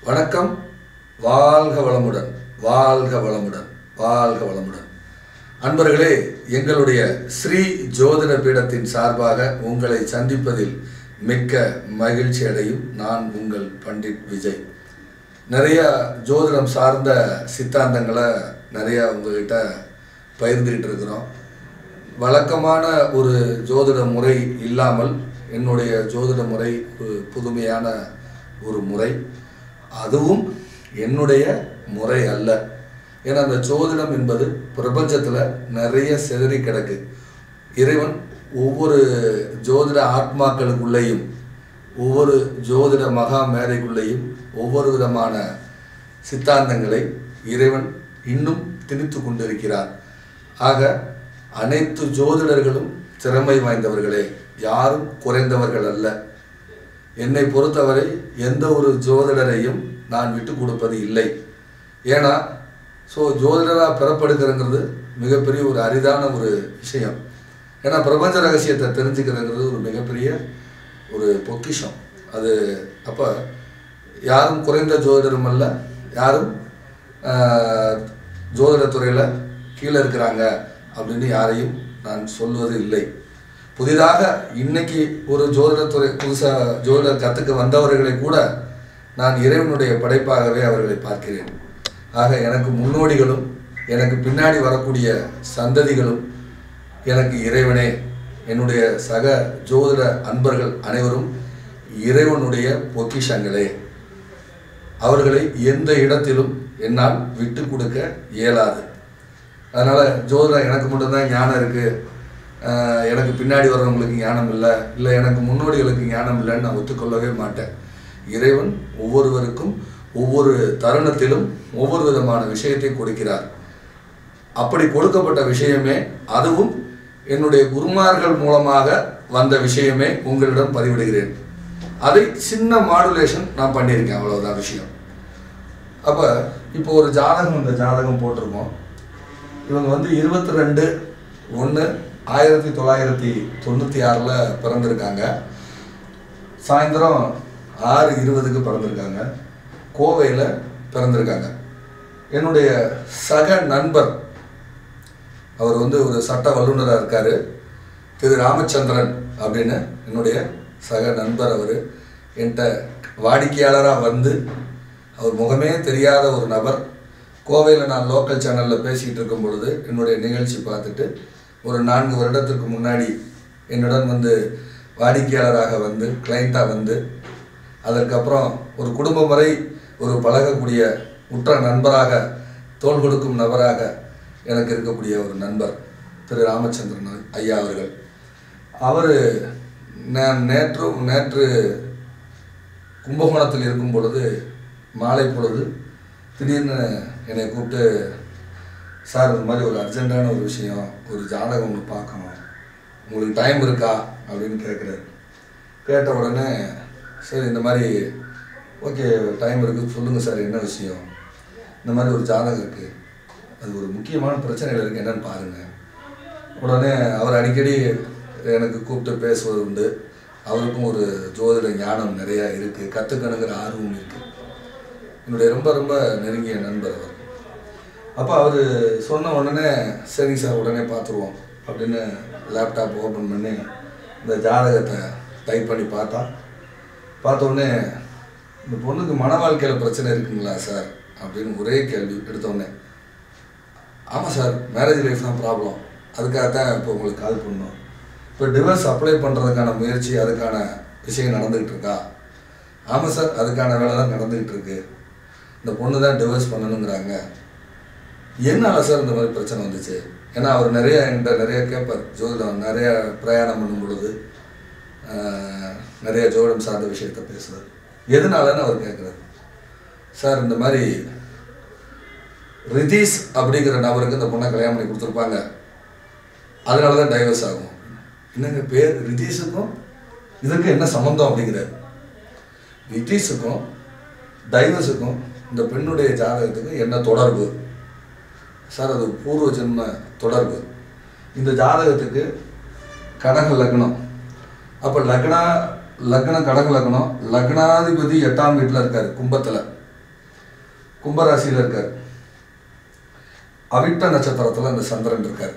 வணக்கம் வாழ்க வளமுடன் வாழ்க வளமுடன் வாழ்க வளமுடன் அன்பர்களே எங்களுடைய ஸ்ரீ ஜோதிட பீடத்தின் சார்பாக உங்களை சந்திப்பதில் மிக்க மகிழ்ச்சி அடையும் நான் உங்கள் பண்டிட் விஜய் நிறைய ஜோதிடம் சார்ந்த சித்தாந்தங்களை நிறைய உங்ககிட்ட பகிர்ந்துக்கிட்டு இருக்கிறோம் வழக்கமான ஒரு ஜோதிட முறை இல்லாமல் என்னுடைய ஜோதிட முறை ஒரு புதுமையான ஒரு முறை அதுவும் என்னுடைய முறை அல்ல ஏன்னா அந்த ஜோதிடம் என்பது பிரபஞ்சத்தில் நிறைய சிதறி கிடக்கு இறைவன் ஒவ்வொரு ஜோதிட ஆத்மாக்களுக்குள்ளேயும் ஒவ்வொரு ஜோதிட மகா மேதைக்குள்ளேயும் ஒவ்வொரு விதமான சித்தாந்தங்களை இறைவன் இன்னும் திணித்து கொண்டிருக்கிறார் ஆக அனைத்து ஜோதிடர்களும் திறமை வாய்ந்தவர்களே யாரும் குறைந்தவர்கள் அல்ல என்னை பொறுத்தவரை எந்த ஒரு ஜோதிடரையும் நான் விட்டு கொடுப்பது இல்லை ஏன்னா ஸோ ஜோதிடராக பிறப்படுக்கிறங்கிறது மிகப்பெரிய ஒரு அரிதான ஒரு விஷயம் ஏன்னா பிரபஞ்ச ரகசியத்தை தெரிஞ்சுக்கிறதுங்கிறது ஒரு மிகப்பெரிய ஒரு பொக்கிஷம் அது அப்போ யாரும் குறைந்த ஜோதிடரும் அல்ல யாரும் ஆஹ், ஜோதிடத்துறையில் கீழே இருக்கிறாங்க அப்படின்னு யாரையும் நான் சொல்வது இல்லை புதிதாக இன்னைக்கு ஒரு ஜோதிடத்துறை புதுசாக ஜோதிடர் கற்றுக்க வந்தவர்களை கூட நான் இறைவனுடைய படைப்பாகவே அவர்களை பார்க்கிறேன் ஆக எனக்கு முன்னோடிகளும் எனக்கு பின்னாடி வரக்கூடிய சந்ததிகளும் எனக்கு இறைவனே என்னுடைய சக ஜோதிட அன்பர்கள் அனைவரும் இறைவனுடைய பொக்கிஷங்களே அவர்களை எந்த இடத்திலும் என்னால் விட்டு கொடுக்க இயலாது அதனால் ஜோதிடம் எனக்கு மட்டும்தான் ஞானம் இருக்குது எனக்கு பின்னாடி வர்றவங்களுக்கு ஞானம் இல்லை இல்லை எனக்கு முன்னோடிகளுக்கு ஞானம் இல்லைன்னு நான் ஒத்துக்கொள்ளவே மாட்டேன் இறைவன் ஒவ்வொருவருக்கும் ஒவ்வொரு தருணத்திலும் ஒவ்வொரு விதமான விஷயத்தை கொடுக்கிறார் அப்படி கொடுக்கப்பட்ட விஷயமே அதுவும் என்னுடைய குருமார்கள் மூலமாக வந்த விஷயமே உங்களிடம் பதிவிடுகிறேன் அதை சின்ன மாடுலேஷன் நான் பண்ணியிருக்கேன் அவ்வளவுதான் விஷயம் அப்போ இப்போ ஒரு ஜாதகம் இந்த ஜாதகம் போட்டிருக்கோம் இவங்க வந்து இருபத்தி ரெண்டு ஒன்று ஆயிரத்தி தொள்ளாயிரத்தி தொண்ணூற்றி ஆறில் பிறந்திருக்காங்க சாயந்தரம் ஆறு இருபதுக்கு பிறந்திருக்காங்க கோவையில் பிறந்திருக்காங்க என்னுடைய சக நண்பர் அவர் வந்து ஒரு சட்ட வல்லுநராக இருக்கார் திரு ராமச்சந்திரன் அப்படின்னு என்னுடைய சக நண்பர் அவர் என்கிட்ட வாடிக்கையாளராக வந்து அவர் முகமே தெரியாத ஒரு நபர் கோவையில் நான் லோக்கல் சேனலில் பேசிக்கிட்டு இருக்கும் பொழுது என்னுடைய நிகழ்ச்சி பார்த்துட்டு ஒரு நான்கு வருடத்திற்கு முன்னாடி என்னுடன் வந்து வாடிக்கையாளராக வந்து கிளைண்ட்டாக வந்து அதற்கப்புறம் ஒரு குடும்ப முறை ஒரு பழகக்கூடிய உற்ற நண்பராக தோள் கொடுக்கும் நபராக எனக்கு இருக்கக்கூடிய ஒரு நண்பர் திரு ராமச்சந்திரன் ஐயா அவர்கள் அவர் நான் நேற்று நேற்று கும்பகோணத்தில் இருக்கும் பொழுது மாலை பொழுது திடீர்னு என்னை கூப்பிட்டு சார் இந்த மாதிரி ஒரு அர்ஜென்ட்டான ஒரு விஷயம் ஒரு ஜாதகம் ஒன்று பார்க்கணும் உங்களுக்கு டைம் இருக்கா அப்படின்னு கேட்குறாரு கேட்ட உடனே சரி இந்த மாதிரி ஓகே டைம் இருக்குது சொல்லுங்கள் சார் என்ன விஷயம் இந்த மாதிரி ஒரு ஜாதகம் இருக்குது அது ஒரு முக்கியமான பிரச்சனைகள் இருக்குது என்னன்னு பாருங்கள் உடனே அவர் அடிக்கடி எனக்கு கூப்பிட்டு பேசுவது உண்டு அவருக்கும் ஒரு ஜோதிட ஞானம் நிறையா இருக்குது கற்றுக்கணுங்கிற ஆர்வம் இருக்குது என்னுடைய ரொம்ப ரொம்ப நெருங்கிய நண்பர் அவர் அப்போ அவர் சொன்ன உடனே சரிங்க சார் உடனே பார்த்துருவோம் அப்படின்னு லேப்டாப் ஓப்பன் பண்ணி இந்த ஜாதகத்தை டைப் பண்ணி பார்த்தா பார்த்த உடனே இந்த பொண்ணுக்கு மன வாழ்க்கையில் பிரச்சனை இருக்குங்களா சார் அப்படின்னு ஒரே கேள்வி எடுத்தோடனே ஆமாம் சார் மேரேஜ் லைஃப் தான் ப்ராப்ளம் அதுக்காக தான் இப்போ உங்களுக்கு கால் பண்ணோம் இப்போ டிவோர்ஸ் அப்ளை பண்ணுறதுக்கான முயற்சி அதுக்கான விஷயம் நடந்துக்கிட்டு இருக்கா ஆமாம் சார் அதுக்கான வேலை தான் நடந்துக்கிட்டு இருக்கு இந்த பொண்ணு தான் டிவோர்ஸ் பண்ணணுங்கிறாங்க என்னால் சார் இந்த மாதிரி பிரச்சனை வந்துச்சு ஏன்னா அவர் நிறைய என்கிட்ட நிறைய கேட்பார் ஜோதிடம் நிறைய பிரயாணம் பண்ணும் பொழுது ஆஹ், நிறைய ஜோதிடம் சார்ந்த விஷயத்த பேசுவார் எதனாலன்னு அவர் கேட்குறாரு சார் இந்த மாதிரி ரிதீஷ் அப்படிங்கிற நபருக்கு இந்த பொண்ணை கல்யாணம் பண்ணி கொடுத்துருப்பாங்க அதனால தான் டைவர்ஸ் ஆகும் என்னங்க பேர் ரிதீஷுக்கும் இதுக்கு என்ன சம்மந்தம் அப்படிங்கிறார் ரிதீஷுக்கும் டைவர்ஸுக்கும் இந்த பெண்ணுடைய ஜாதகத்துக்கு என்ன தொடர்பு சார் அது பூர்வ ஜென்ம தொடர்பு இந்த ஜாதகத்துக்கு கடக லக்னம் அப்போ லக்னா லக்னம் கடக லக்னம் லக்னாதிபதி எட்டாம் வீட்டில் இருக்கார் கும்பத்தில் கும்பராசியில் இருக்கார் அவிட்ட நட்சத்திரத்தில் இந்த சந்திரன் இருக்கார்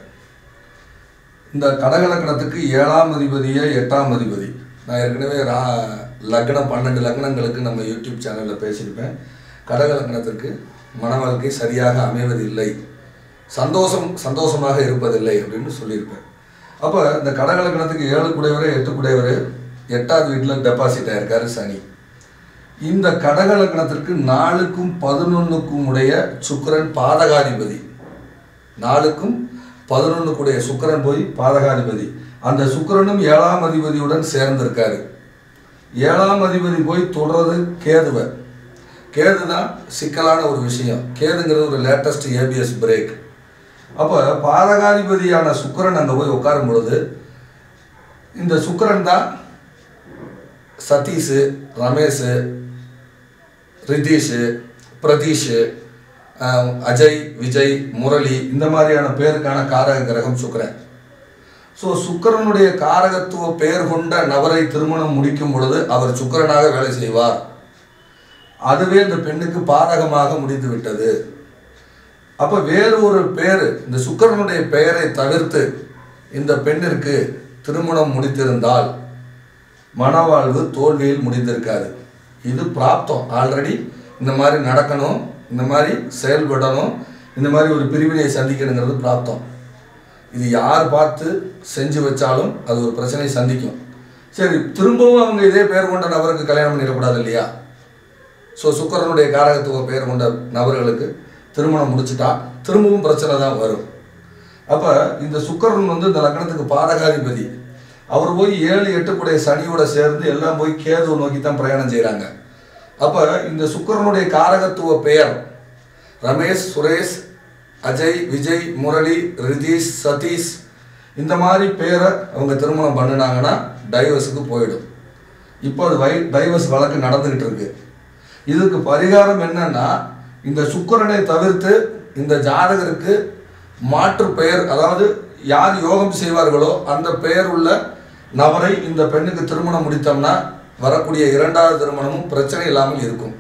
இந்த கடகலக்கணத்துக்கு ஏழாம் அதிபதியே எட்டாம் அதிபதி நான் ஏற்கனவே ரா லக்னம் பன்னெண்டு லக்னங்களுக்கு நம்ம யூடியூப் சேனலில் பேசியிருப்பேன் கடகலக்கணத்திற்கு மன வாழ்க்கை சரியாக அமைவதில்லை சந்தோஷம் சந்தோஷமாக இருப்பதில்லை அப்படின்னு சொல்லியிருப்பேன் அப்போ இந்த கடகலக்கணத்துக்கு ஏழு குடையவர் எட்டு குடையவர் எட்டாவது வீட்டில் டெபாசிட் ஆயிருக்காரு சனி இந்த கடகலக்கணத்திற்கு நாலுக்கும் பதினொன்றுக்கும் உடைய சுக்கிரன் பாதகாதிபதி நாலுக்கும் பதினொன்றுக்குடைய சுக்கிரன் போய் பாதகாதிபதி அந்த சுக்கிரனும் ஏழாம் அதிபதியுடன் சேர்ந்திருக்காரு ஏழாம் அதிபதி போய் தொடர்றது கேதுவை கேது தான் சிக்கலான ஒரு விஷயம் கேதுங்கிறது ஒரு லேட்டஸ்ட் ஏபிஎஸ் பிரேக் அப்போ பாதகாதிபதியான சுக்கிரன் அங்கே போய் உட்காரும் பொழுது இந்த சுக்கிரன் தான் சதீஷு ரமேஷு ரிதீஷு பிரதீஷு அஹ், அஜய் விஜய் முரளி இந்த மாதிரியான பேருக்கான காரக கிரகம் சுக்கிரன் ஸோ சுக்கிரனுடைய காரகத்துவ பெயர் கொண்ட நபரை திருமணம் முடிக்கும் பொழுது அவர் சுக்கிரனாக வேலை செய்வார் அதுவே இந்த பெண்ணுக்கு பாதகமாக முடிந்து விட்டது அப்போ வேறு ஒரு பேர் இந்த சுக்கிரனுடைய பெயரை தவிர்த்து இந்த பெண்ணிற்கு திருமணம் முடித்திருந்தால் மனவாழ்வு தோல்வியில் முடிந்திருக்காது இது பிராப்தம் ஆல்ரெடி இந்த மாதிரி நடக்கணும் இந்த மாதிரி செயல்படணும் இந்த மாதிரி ஒரு பிரிவினையை சந்திக்கணுங்கிறது பிராப்தம் இது யார் பார்த்து செஞ்சு வச்சாலும் அது ஒரு பிரச்சனையை சந்திக்கும் சரி திரும்பவும் அவங்க இதே பேர் கொண்ட நபருக்கு கல்யாணம் பண்ணிடக்கூடாது இல்லையா ஸோ சுக்கரனுடைய காரகத்துவ பெயர் கொண்ட நபர்களுக்கு திருமணம் முடிச்சிட்டா திரும்பவும் பிரச்சனை தான் வரும் அப்போ இந்த சுக்கரன் வந்து இந்த லக்னத்துக்கு பாதகாதிபதி அவர் போய் ஏழு எட்டுக்குடைய சனியோட சேர்ந்து எல்லாம் போய் கேதுவை நோக்கி தான் பிரயாணம் செய்கிறாங்க அப்போ இந்த சுக்கரனுடைய காரகத்துவ பெயர் ரமேஷ் சுரேஷ் அஜய் விஜய் முரளி ரிதீஷ் சதீஷ் இந்த மாதிரி பேரை அவங்க திருமணம் பண்ணினாங்கன்னா டைவர்ஸுக்கு போயிடும் இப்போ அது வை டைவர்ஸ் வழக்கு நடந்துக்கிட்டு இருக்கு இதுக்கு பரிகாரம் என்னன்னா இந்த சுக்கிரனை தவிர்த்து இந்த ஜாதகருக்கு மாற்று பெயர் அதாவது யார் யோகம் செய்வார்களோ அந்த பெயர் உள்ள நபரை இந்த பெண்ணுக்கு திருமணம் முடித்தோம்னா வரக்கூடிய இரண்டாவது திருமணமும் பிரச்சனை இல்லாமல் இருக்கும்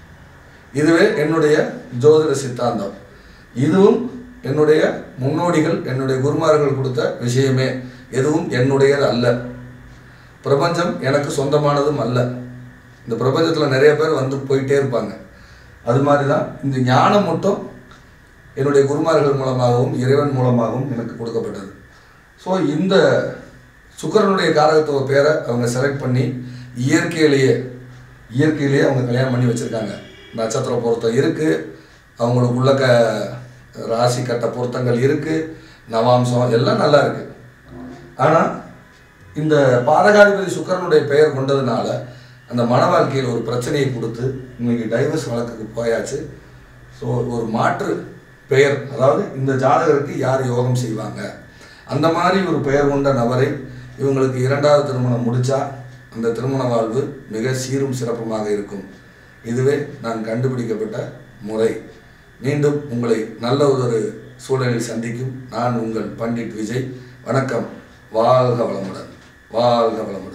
இதுவே என்னுடைய ஜோதிட சித்தாந்தம் இதுவும் என்னுடைய முன்னோடிகள் என்னுடைய குருமார்கள் கொடுத்த விஷயமே எதுவும் என்னுடையது அல்ல பிரபஞ்சம் எனக்கு சொந்தமானதும் அல்ல இந்த பிரபஞ்சத்தில் நிறைய பேர் வந்து போயிட்டே இருப்பாங்க அது மாதிரி தான் இந்த ஞானம் மட்டும் என்னுடைய குருமார்கள் மூலமாகவும் இறைவன் மூலமாகவும் எனக்கு கொடுக்கப்பட்டது ஸோ இந்த சுக்கிரனுடைய காரகத்துவ பேரை அவங்க செலக்ட் பண்ணி இயற்கையிலேயே இயற்கையிலேயே அவங்க கல்யாணம் பண்ணி வச்சுருக்காங்க நட்சத்திர பொருத்தம் இருக்குது அவங்களுக்குள்ள க ராசி கட்ட பொருத்தங்கள் இருக்குது நவாம்சம் எல்லாம் நல்லா இருக்குது ஆனால் இந்த பாதகாதிபதி சுக்கிரனுடைய பெயர் கொண்டதுனால அந்த மன வாழ்க்கையில் ஒரு பிரச்சனையை கொடுத்து இன்னைக்கு டைவர்ஸ் வழக்குக்கு போயாச்சு ஸோ ஒரு மாற்று பெயர் அதாவது இந்த ஜாதகருக்கு யார் யோகம் செய்வாங்க அந்த மாதிரி ஒரு பெயர் கொண்ட நபரை இவங்களுக்கு இரண்டாவது திருமணம் முடிச்சா அந்த திருமண வாழ்வு மிக சீரும் சிறப்புமாக இருக்கும் இதுவே நான் கண்டுபிடிக்கப்பட்ட முறை மீண்டும் உங்களை நல்ல ஒரு சூழலில் சந்திக்கும் நான் உங்கள் பண்டிட் விஜய் வணக்கம் வாழ்க வளமுடன் வாழ்க வளமுடன்